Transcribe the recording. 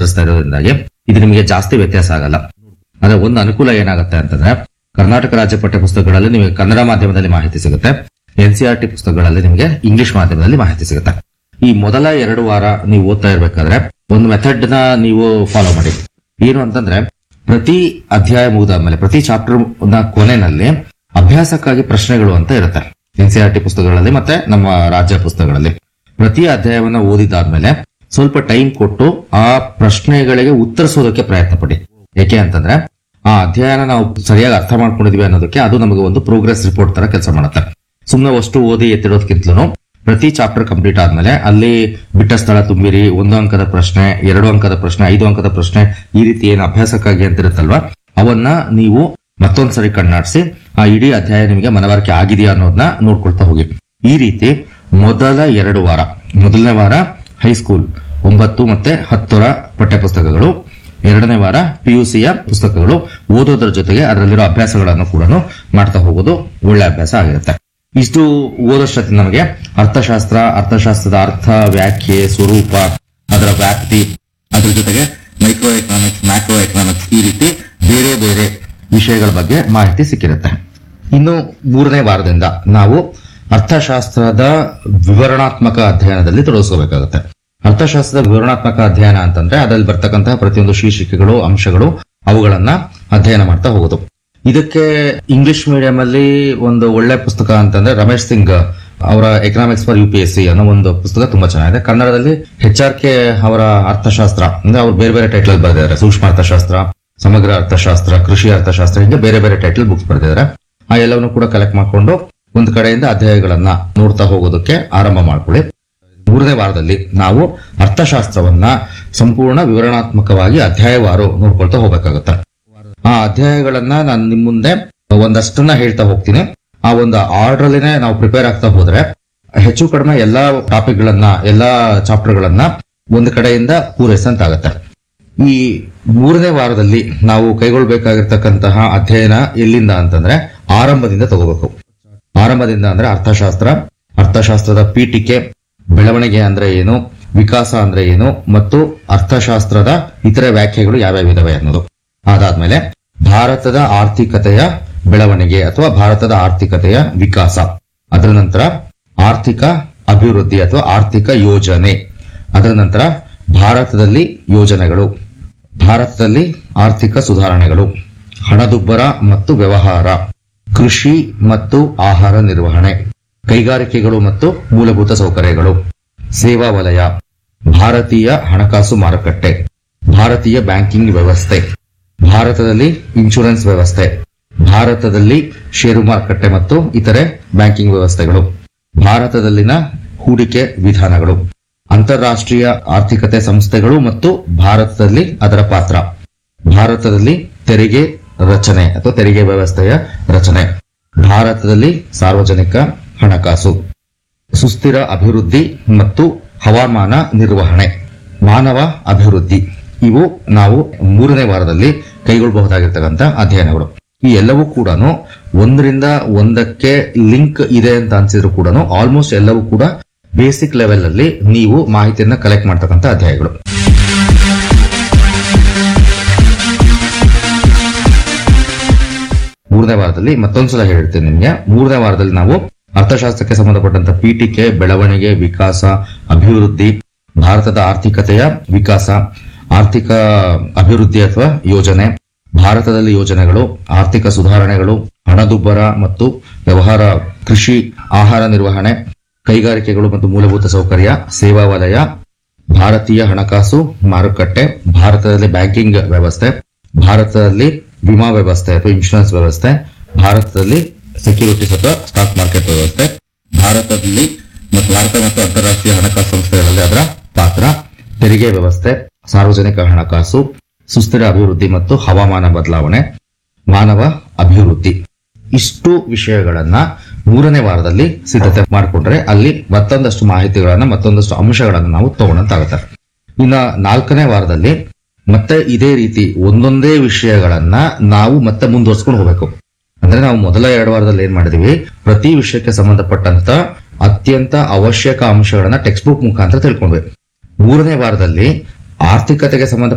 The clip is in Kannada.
ವಿತರಿಸ್ತಾ ಇರೋದ್ರಿಂದಾಗಿ ಇದು ನಿಮಗೆ ಜಾಸ್ತಿ ವ್ಯತ್ಯಾಸ ಆಗಲ್ಲ ಆದ್ರೆ ಒಂದು ಅನುಕೂಲ ಏನಾಗುತ್ತೆ ಅಂತಂದ್ರೆ ಕರ್ನಾಟಕ ರಾಜ್ಯ ಪಠ್ಯ ಪುಸ್ತಕಗಳಲ್ಲಿ ನಿಮಗೆ ಕನ್ನಡ ಮಾಧ್ಯಮದಲ್ಲಿ ಮಾಹಿತಿ ಸಿಗುತ್ತೆ ಎನ್ಸಿಆರ್ ಟಿ ಪುಸ್ತಕಗಳಲ್ಲಿ ನಿಮಗೆ ಇಂಗ್ಲಿಷ್ ಮಾಧ್ಯಮದಲ್ಲಿ ಮಾಹಿತಿ ಸಿಗುತ್ತೆ ಈ ಮೊದಲ ಎರಡು ವಾರ ನೀವು ಓದ್ತಾ ಇರ್ಬೇಕಾದ್ರೆ ಒಂದು ಮೆಥಡ್ ನ ನೀವು ಫಾಲೋ ಮಾಡಿ ಏನು ಅಂತಂದ್ರೆ ಪ್ರತಿ ಅಧ್ಯಾಯ ಮುಗಿದಾದ್ಮೇಲೆ ಪ್ರತಿ ಚಾಪ್ಟರ್ ನ ಕೊನೆಯಲ್ಲಿ ಅಭ್ಯಾಸಕ್ಕಾಗಿ ಪ್ರಶ್ನೆಗಳು ಅಂತ ಇರುತ್ತೆ ಎನ್ಸಿಆರ್ ಟಿ ಪುಸ್ತಕಗಳಲ್ಲಿ ಮತ್ತೆ ನಮ್ಮ ರಾಜ್ಯ ಪುಸ್ತಕಗಳಲ್ಲಿ ಪ್ರತಿ ಅಧ್ಯಾಯವನ್ನ ಓದಿದಾದ್ಮೇಲೆ ಸ್ವಲ್ಪ ಟೈಮ್ ಕೊಟ್ಟು ಆ ಪ್ರಶ್ನೆಗಳಿಗೆ ಉತ್ತರಿಸೋದಕ್ಕೆ ಪ್ರಯತ್ನ ಪಡಿ ಯಾಕೆ ಅಂತಂದ್ರೆ ಆ ಅಧ್ಯಯನ ನಾವು ಸರಿಯಾಗಿ ಅರ್ಥ ಮಾಡ್ಕೊಂಡಿದೀವಿ ಅನ್ನೋದಕ್ಕೆ ಅದು ನಮಗೆ ಒಂದು ಪ್ರೋಗ್ರೆಸ್ ರಿಪೋರ್ಟ್ ತರ ಕೆಲಸ ಮಾಡುತ್ತೆ ಸುಮ್ಮನೆ ಅಷ್ಟು ಓದಿ ಎತ್ತಿಡೋದಕ್ಕಿಂತಲೂ ಪ್ರತಿ ಚಾಪ್ಟರ್ ಕಂಪ್ಲೀಟ್ ಆದ್ಮೇಲೆ ಅಲ್ಲಿ ಬಿಟ್ಟ ಸ್ಥಳ ತುಂಬಿರಿ ಒಂದು ಅಂಕದ ಪ್ರಶ್ನೆ ಎರಡು ಅಂಕದ ಪ್ರಶ್ನೆ ಐದು ಅಂಕದ ಪ್ರಶ್ನೆ ಈ ರೀತಿ ಏನು ಅಭ್ಯಾಸಕ್ಕಾಗಿ ಅಂತ ಇರುತ್ತಲ್ವಾ ಅವನ್ನ ನೀವು ಮತ್ತೊಂದ್ಸರಿ ಕಣ್ಣಾಡಿಸಿ ಆ ಇಡೀ ಅಧ್ಯಾಯ ನಿಮಗೆ ಮನವರಿಕೆ ಆಗಿದೆಯಾ ಅನ್ನೋದನ್ನ ನೋಡ್ಕೊಳ್ತಾ ಹೋಗಿ ಈ ರೀತಿ ಮೊದಲ ಎರಡು ವಾರ ಮೊದಲನೇ ವಾರ ಹೈಸ್ಕೂಲ್ ಒಂಬತ್ತು ಮತ್ತೆ ಹತ್ತರ ಪಠ್ಯಪುಸ್ತಕಗಳು ಎರಡನೇ ವಾರ ಪಿಯುಸಿಯ ಪುಸ್ತಕಗಳು ಓದೋದ್ರ ಜೊತೆಗೆ ಅದರಲ್ಲಿರೋ ಅಭ್ಯಾಸಗಳನ್ನು ಕೂಡ ಮಾಡ್ತಾ ಹೋಗೋದು ಒಳ್ಳೆ ಅಭ್ಯಾಸ ಆಗಿರುತ್ತೆ ಇಷ್ಟು ಓದೋಷ್ಟೊತ್ತಿಗೆ ನಮಗೆ ಅರ್ಥಶಾಸ್ತ್ರ ಅರ್ಥಶಾಸ್ತ್ರದ ಅರ್ಥ ವ್ಯಾಖ್ಯೆ ಸ್ವರೂಪ ಅದರ ವ್ಯಾಪ್ತಿ ಅದ್ರ ಜೊತೆಗೆ ಮೈಕ್ರೋ ಎಕನಾಮಿಕ್ಸ್ ಮ್ಯಾಕ್ರೋ ಎಕನಾಮಿಕ್ಸ್ ಈ ರೀತಿ ಬೇರೆ ಬೇರೆ ವಿಷಯಗಳ ಬಗ್ಗೆ ಮಾಹಿತಿ ಸಿಕ್ಕಿರುತ್ತೆ ಇನ್ನು ಮೂರನೇ ವಾರದಿಂದ ನಾವು ಅರ್ಥಶಾಸ್ತ್ರದ ವಿವರಣಾತ್ಮಕ ಅಧ್ಯಯನದಲ್ಲಿ ತೊಡಗಿಸ್ಕೋಬೇಕಾಗುತ್ತೆ ಅರ್ಥಶಾಸ್ತ್ರದ ವಿವರಣಾತ್ಮಕ ಅಧ್ಯಯನ ಅಂತಂದ್ರೆ ಅದರಲ್ಲಿ ಬರ್ತಕ್ಕಂತಹ ಪ್ರತಿಯೊಂದು ಶೀರ್ಷಿಕೆಗಳು ಅಂಶಗಳು ಅವುಗಳನ್ನ ಅಧ್ಯಯನ ಮಾಡ್ತಾ ಹೋಗೋದು ಇದಕ್ಕೆ ಇಂಗ್ಲಿಷ್ ಮೀಡಿಯಂ ಅಲ್ಲಿ ಒಂದು ಒಳ್ಳೆ ಪುಸ್ತಕ ಅಂತಂದ್ರೆ ರಮೇಶ್ ಸಿಂಗ್ ಅವರ economics for U P S C ಅನ್ನೋ ಒಂದು ಪುಸ್ತಕ ತುಂಬಾ ಚೆನ್ನಾಗಿದೆ ಕನ್ನಡದಲ್ಲಿ ಎಚ್ ಆರ್ ಕೆ ಅವರ ಅರ್ಥಶಾಸ್ತ್ರ ಅಂದ್ರೆ ಅವ್ರು ಬೇರೆ ಬೇರೆ ಟೈಟಲ್ ಬರೆದಿದ್ದಾರೆ ಸೂಕ್ಷ್ಮ ಅರ್ಥಶಾಸ್ತ್ರ ಸಮಗ್ರ ಅರ್ಥಶಾಸ್ತ್ರ ಕೃಷಿ ಅರ್ಥಶಾಸ್ತ್ರ ಹೀಗೆ ಬೇರೆ ಬೇರೆ ಟೈಟಲ್ ಬುಕ್ಸ್ ಬರೆದಿದ್ದಾರೆ ಆ ಎಲ್ಲವನ್ನು ಕೂಡ ಕಲೆಕ್ಟ್ ಮಾಡ್ಕೊಂಡು ಒಂದು ಕಡೆಯಿಂದ ಅಧ್ಯಾಯಗಳನ್ನ ನೋಡ್ತಾ ಹೋಗೋದಕ್ಕೆ ಆರಂಭ ಮಾಡ್ಕೊಳ್ಳಿ ಮೂರನೇ ವಾರದಲ್ಲಿ ನಾವು ಅರ್ಥಶಾಸ್ತ್ರವನ್ನ ಸಂಪೂರ್ಣ ವಿವರಣಾತ್ಮಕವಾಗಿ ಅಧ್ಯಾಯವಾರು ನೋಡ್ಕೊಳ್ತಾ ಹೋಗ್ಬೇಕಾಗುತ್ತೆ ಆ ಅಧ್ಯಾಯಗಳನ್ನ ನಾನು ನಿಮ್ ಮುಂದೆ ಒಂದಷ್ಟನ್ನ ಹೇಳ್ತಾ ಹೋಗ್ತೀನಿ ಆ ಒಂದು ಆರ್ಡರ್ ಅಲ್ಲಿನೇ ನಾವು ಪ್ರಿಪೇರ್ ಆಗ್ತಾ ಹೋದ್ರೆ ಹೆಚ್ಚು ಕಡಿಮೆ ಎಲ್ಲಾ ಟಾಪಿಕ್ ಗಳನ್ನ ಎಲ್ಲಾ ಚಾಪ್ಟರ್ ಗಳನ್ನ ಒಂದು ಕಡೆಯಿಂದ ಪೂರೈಸಂತಾಗತ್ತೆ ಈ ಮೂರನೇ ವಾರದಲ್ಲಿ ನಾವು ಕೈಗೊಳ್ಬೇಕಾಗಿರ್ತಕ್ಕಂತಹ ಅಧ್ಯಯನ ಎಲ್ಲಿಂದ ಅಂತಂದ್ರೆ ಆರಂಭದಿಂದ ತಗೋಬೇಕು ಆರಂಭದಿಂದ ಅಂದ್ರೆ ಅರ್ಥಶಾಸ್ತ್ರ ಅರ್ಥಶಾಸ್ತ್ರದ ಪೀಠಿಕೆ ಬೆಳವಣಿಗೆ ಅಂದ್ರೆ ಏನು ವಿಕಾಸ ಅಂದ್ರೆ ಏನು ಮತ್ತು ಅರ್ಥಶಾಸ್ತ್ರದ ಇತರೆ ವ್ಯಾಖ್ಯೆಗಳು ಯಾವ್ಯಾವ ಇದಾವೆ ಅನ್ನೋದು ಅದಾದ್ಮೇಲೆ ಭಾರತದ ಆರ್ಥಿಕತೆಯ ಬೆಳವಣಿಗೆ ಅಥವಾ ಭಾರತದ ಆರ್ಥಿಕತೆಯ ವಿಕಾಸ ಅದರ ನಂತರ ಆರ್ಥಿಕ ಅಭಿವೃದ್ಧಿ ಅಥವಾ ಆರ್ಥಿಕ ಯೋಜನೆ ಅದರ ನಂತರ ಭಾರತದಲ್ಲಿ ಯೋಜನೆಗಳು ಭಾರತದಲ್ಲಿ ಆರ್ಥಿಕ ಸುಧಾರಣೆಗಳು ಹಣದುಬ್ಬರ ಮತ್ತು ವ್ಯವಹಾರ ಕೃಷಿ ಮತ್ತು ಆಹಾರ ನಿರ್ವಹಣೆ ಕೈಗಾರಿಕೆಗಳು ಮತ್ತು ಮೂಲಭೂತ ಸೌಕರ್ಯಗಳು ಸೇವಾ ವಲಯ ಭಾರತೀಯ ಹಣಕಾಸು ಮಾರುಕಟ್ಟೆ ಭಾರತೀಯ ಬ್ಯಾಂಕಿಂಗ್ ವ್ಯವಸ್ಥೆ ಭಾರತದಲ್ಲಿ ಇನ್ಶೂರೆನ್ಸ್ ವ್ಯವಸ್ಥೆ ಭಾರತದಲ್ಲಿ ಷೇರು ಮಾರುಕಟ್ಟೆ ಮತ್ತು ಇತರೆ ಬ್ಯಾಂಕಿಂಗ್ ವ್ಯವಸ್ಥೆಗಳು ಭಾರತದಲ್ಲಿನ ಹೂಡಿಕೆ ವಿಧಾನಗಳು ಅಂತಾರಾಷ್ಟ್ರೀಯ ಆರ್ಥಿಕತೆ ಸಂಸ್ಥೆಗಳು ಮತ್ತು ಭಾರತದಲ್ಲಿ ಅದರ ಪಾತ್ರ ಭಾರತದಲ್ಲಿ ತೆರಿಗೆ ರಚನೆ ಅಥವಾ ತೆರಿಗೆ ವ್ಯವಸ್ಥೆಯ ರಚನೆ ಭಾರತದಲ್ಲಿ ಸಾರ್ವಜನಿಕ ಹಣಕಾಸು ಸುಸ್ಥಿರ ಅಭಿವೃದ್ಧಿ ಮತ್ತು ಹವಾಮಾನ ನಿರ್ವಹಣೆ ಮಾನವ ಅಭಿವೃದ್ಧಿ ಇವು ನಾವು ಮೂರನೇ ವಾರದಲ್ಲಿ ಕೈಗೊಳ್ಳಬಹುದಾಗಿರ್ತಕ್ಕಂಥ ಅಧ್ಯಯನಗಳು ಈ ಎಲ್ಲವೂ ಕೂಡ ಒಂದರಿಂದ ಒಂದಕ್ಕೆ ಲಿಂಕ್ ಇದೆ ಅಂತ ಅನ್ಸಿದ್ರು ಕೂಡ ಆಲ್ಮೋಸ್ಟ್ ಎಲ್ಲವೂ ಕೂಡ ಬೇಸಿಕ್ ಲೆವೆಲ್ ಅಲ್ಲಿ ನೀವು ಮಾಹಿತಿಯನ್ನ ಕಲೆಕ್ಟ್ ಮಾಡ್ತಕ್ಕಂಥ ಅಧ್ಯಾಯಗಳು ಮೂರನೇ ವಾರದಲ್ಲಿ ಮತ್ತೊಂದ್ಸಲ ಹೇಳ್ತೀನಿ ನಿಮ್ಗೆ ಮೂರನೇ ವಾರದಲ್ಲಿ ನಾವು ಅರ್ಥಶಾಸ್ತ್ರಕ್ಕೆ ಸಂಬಂಧಪಟ್ಟಂತ ಪೀಠಿಕೆ ಬೆಳವಣಿಗೆ ವಿಕಾಸ ಅಭಿವೃದ್ಧಿ ಭಾರತದ ಆರ್ಥಿಕತೆಯ ವಿಕಾಸ ಆರ್ಥಿಕ ಅಭಿವೃದ್ಧಿ ಅಥವಾ ಯೋಜನೆ ಭಾರತದಲ್ಲಿ ಯೋಜನೆಗಳು ಆರ್ಥಿಕ ಸುಧಾರಣೆಗಳು ಹಣದುಬ್ಬರ ಮತ್ತು ವ್ಯವಹಾರ ಕೃಷಿ ಆಹಾರ ನಿರ್ವಹಣೆ ಕೈಗಾರಿಕೆಗಳು ಮತ್ತು ಮೂಲಭೂತ ಸೌಕರ್ಯ ಸೇವಾ ವಲಯ ಭಾರತೀಯ ಹಣಕಾಸು ಮಾರುಕಟ್ಟೆ ಭಾರತದಲ್ಲಿ ಬ್ಯಾಂಕಿಂಗ್ ವ್ಯವಸ್ಥೆ ಭಾರತದಲ್ಲಿ ವಿಮಾ ವ್ಯವಸ್ಥೆ ಅಥವಾ ಇನ್ಶೂರೆನ್ಸ್ ವ್ಯವಸ್ಥೆ ಭಾರತದಲ್ಲಿ ಸೆಕ್ಯೂರಿಟೀಸ್ ಅಥವಾ ಸ್ಟಾಕ್ ಮಾರ್ಕೆಟ್ ವ್ಯವಸ್ಥೆ ಭಾರತದಲ್ಲಿ ಮತ್ತು ಭಾರತ ಮತ್ತು ಅಂತಾರಾಷ್ಟ್ರೀಯ ಹಣಕಾಸು ಸಂಸ್ಥೆಗಳಲ್ಲಿ ಅದರ ಪಾತ್ರ ತೆರಿಗೆ ವ್ಯವಸ್ಥೆ ಸಾರ್ವಜನಿಕ ಹಣಕಾಸು ಸುಸ್ಥಿರ ಅಭಿವೃದ್ಧಿ ಮತ್ತು ಹವಾಮಾನ ಬದಲಾವಣೆ ಮಾನವ ಅಭಿವೃದ್ಧಿ ಇಷ್ಟು ವಿಷಯಗಳನ್ನ ಮೂರನೇ ವಾರದಲ್ಲಿ ಸಿದ್ಧತೆ ಮಾಡಿಕೊಂಡ್ರೆ ಅಲ್ಲಿ ಮತ್ತೊಂದಷ್ಟು ಮಾಹಿತಿಗಳನ್ನ ಮತ್ತೊಂದಷ್ಟು ಅಂಶಗಳನ್ನ ನಾವು ತಗೊಂಡಂತಾಗುತ್ತೆ ಇನ್ನ ನಾಲ್ಕನೇ ವಾರದಲ್ಲಿ ಮತ್ತೆ ಇದೇ ರೀತಿ ಒಂದೊಂದೇ ವಿಷಯಗಳನ್ನ ನಾವು ಮತ್ತೆ ಮುಂದುವರ್ಸ್ಕೊಂಡು ಹೋಗ್ಬೇಕು ಅಂದ್ರೆ ನಾವು ಮೊದಲ ಎರಡು ವಾರದಲ್ಲಿ ಏನ್ ಮಾಡಿದೀವಿ ಪ್ರತಿ ವಿಷಯಕ್ಕೆ ಸಂಬಂಧಪಟ್ಟಂತ ಅತ್ಯಂತ ಅವಶ್ಯಕ ಅಂಶಗಳನ್ನ ಟೆಕ್ಸ್ಟ್ ಬುಕ್ ಮುಖಾಂತರ ತಿಳ್ಕೊಂಡ್ವಿ ಮೂರನೇ ವಾರದಲ್ಲಿ ಆರ್ಥಿಕತೆಗೆ ಸಂಬಂಧ